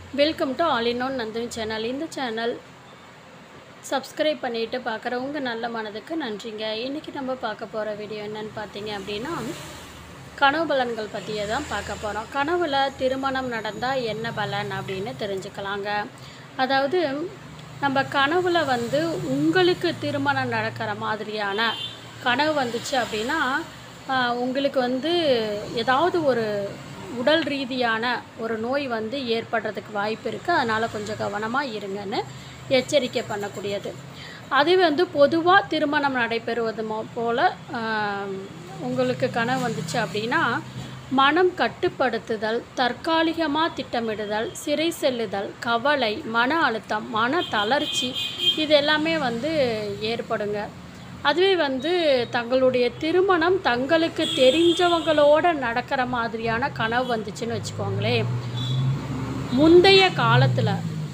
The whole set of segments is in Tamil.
welcome to all in one Nandini channel இந்த சேனல் சப்ஸ்கிரைப் பண்ணிட்டு பார்க்குறவங்க நல்ல மனதுக்கு நன்றிங்க இன்றைக்கி நம்ம பார்க்க போகிற வீடியோ என்னன்னு பார்த்தீங்க அப்படின்னா கனவு பலன்கள் பற்றியே தான் பார்க்க போகிறோம் கனவுல திருமணம் நடந்தால் என்ன பலன் அப்படின்னு தெரிஞ்சுக்கலாங்க அதாவது நம்ம கனவுல வந்து உங்களுக்கு திருமணம் நடக்கிற மாதிரியான கனவு வந்துச்சு அப்படின்னா ஆஹ், உங்களுக்கு வந்து ஏதாவது ஒரு உடல் ரீதியான ஒரு நோய் வந்து ஏற்படுறதுக்கு வாய்ப்பு இருக்குது அதனால் கொஞ்சம் கவனமாக இருங்கன்னு எச்சரிக்கை பண்ணக்கூடியது அது வந்து பொதுவாக திருமணம் நடைபெறுவது மோ- போல ஆம், உங்களுக்கு கனவு வந்துச்சு அப்படின்னா மனம் கட்டுப்படுத்துதல் தற்காலிகமாக திட்டமிடுதல் சிறை செல்லுதல் கவலை மன அழுத்தம் மன தளர்ச்சி இது எல்லாமே வந்து ஏற்படுங்க அதுவே வந்து தங்களுடைய திருமணம் தங்களுக்கு தெரிஞ்சவங்களோட நடக்கிற மாதிரியான கனவு வந்துச்சுன்னு வச்சுக்கோங்களேன் முந்தைய காலத்தில்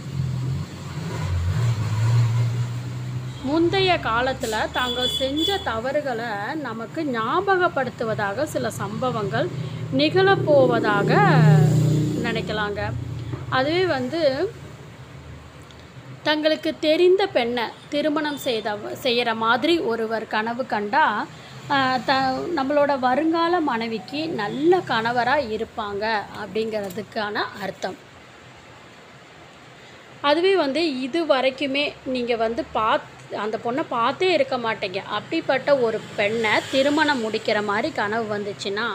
முந்தைய காலத்தில் தாங்கள் செஞ்ச தவறுகளை நமக்கு ஞாபகப்படுத்துவதாக சில சம்பவங்கள் நிகழப்போவதாக நினைக்கலாங்க அதுவே வந்து தங்களுக்கு தெரிந்த பெண்ணை திருமணம் செய்த செய்கிற மாதிரி ஒருவர் கனவு கண்டா ஆஹ், த நம்மளோட வருங்கால மனைவிக்கு நல்ல கணவராக இருப்பாங்க அப்படிங்கிறதுக்கான அர்த்தம் அதுவே வந்து இது வரைக்குமே நீங்கள் வந்து பாத் அந்த பொண்ணை பார்த்தே இருக்க மாட்டீங்க அப்படிப்பட்ட ஒரு பெண்ணை திருமணம் முடிக்கிற மாதிரி கனவு வந்துச்சுன்னா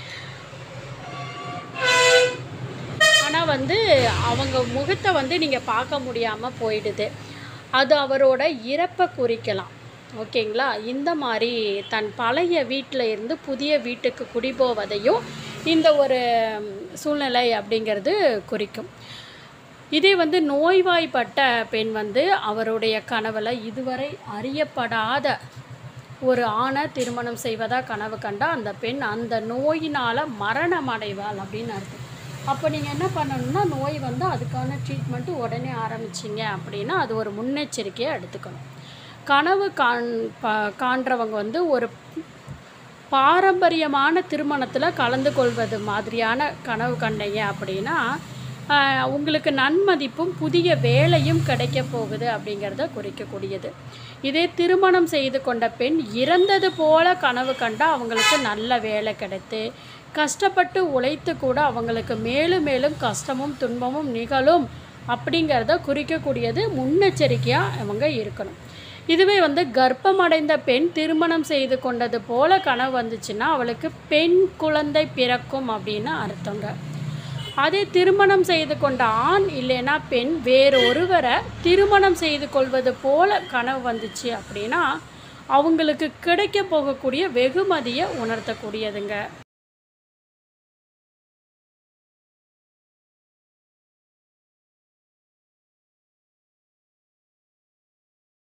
ஆனால் வந்து அவங்க முகத்தை வந்து நீங்கள் பார்க்க முடியாமல் போயிடுது அது அவரோட இறப்பை குறிக்கலாம் ஓகேங்களா இந்த மாதிரி தன் பழைய வீட்டில் இருந்து புதிய வீட்டுக்கு குடிபோவதையும் இந்த ஒரு ம், சூழ்நிலை அப்படிங்கிறது குறிக்கும் இதே வந்து நோய்வாய்ப்பட்ட பெண் வந்து அவருடைய கனவுல இதுவரை அறியப்படாத ஒரு ஆணை திருமணம் செய்வதாக கனவு கண்டா அந்த பெண் அந்த நோயினால் மரணம் அடைவாள் அப்படின்னு அர்த்தம் அப்போ நீங்கள் என்ன பண்ணணும்னா நோய் வந்து அதுக்கான ட்ரீட்மெண்ட்டு உடனே ஆரம்பிச்சிங்க அப்படின்னா அது ஒரு முன்னெச்சரிக்கையை எடுத்துக்கணும் கனவு காண் ப காண்றவங்க வந்து ஒரு பாரம்பரியமான திருமணத்தில் கலந்து கொள்வது மாதிரியான கனவு கண்டீங்க அப்படின்னா ஆஹ், உங்களுக்கு நன்மதிப்பும் புதிய வேலையும் கிடைக்க போகுது அப்படிங்கிறத குறிக்கக்கூடியது இதே திருமணம் செய்து கொண்ட பெண் இறந்தது போல கனவு கண்டா அவங்களுக்கு நல்ல வேலை கிடைத்து கஷ்டப்பட்டு உழைத்து கூட அவங்களுக்கு மேலும் மேலும் கஷ்டமும் துன்பமும் நிகழும் அப்படிங்கிறத குறிக்கக்கூடியது முன்னெச்சரிக்கையாக அவங்க இருக்கணும் இதுவே வந்து கர்ப்பமடைந்த பெண் திருமணம் செய்து கொண்டது போல கனவு வந்துச்சுன்னா அவளுக்கு பெண் குழந்தை பிறக்கும் அப்படின்னு அர்த்தங்க அதே திருமணம் செய்து கொண்ட ஆண் இல்லைன்னா பெண் வேறொருவரை திருமணம் செய்து கொள்வது போல கனவு வந்துச்சு அப்படின்னா அவங்களுக்கு கிடைக்க போகக்கூடிய வெகுமதியை உணர்த்தக்கூடியதுங்க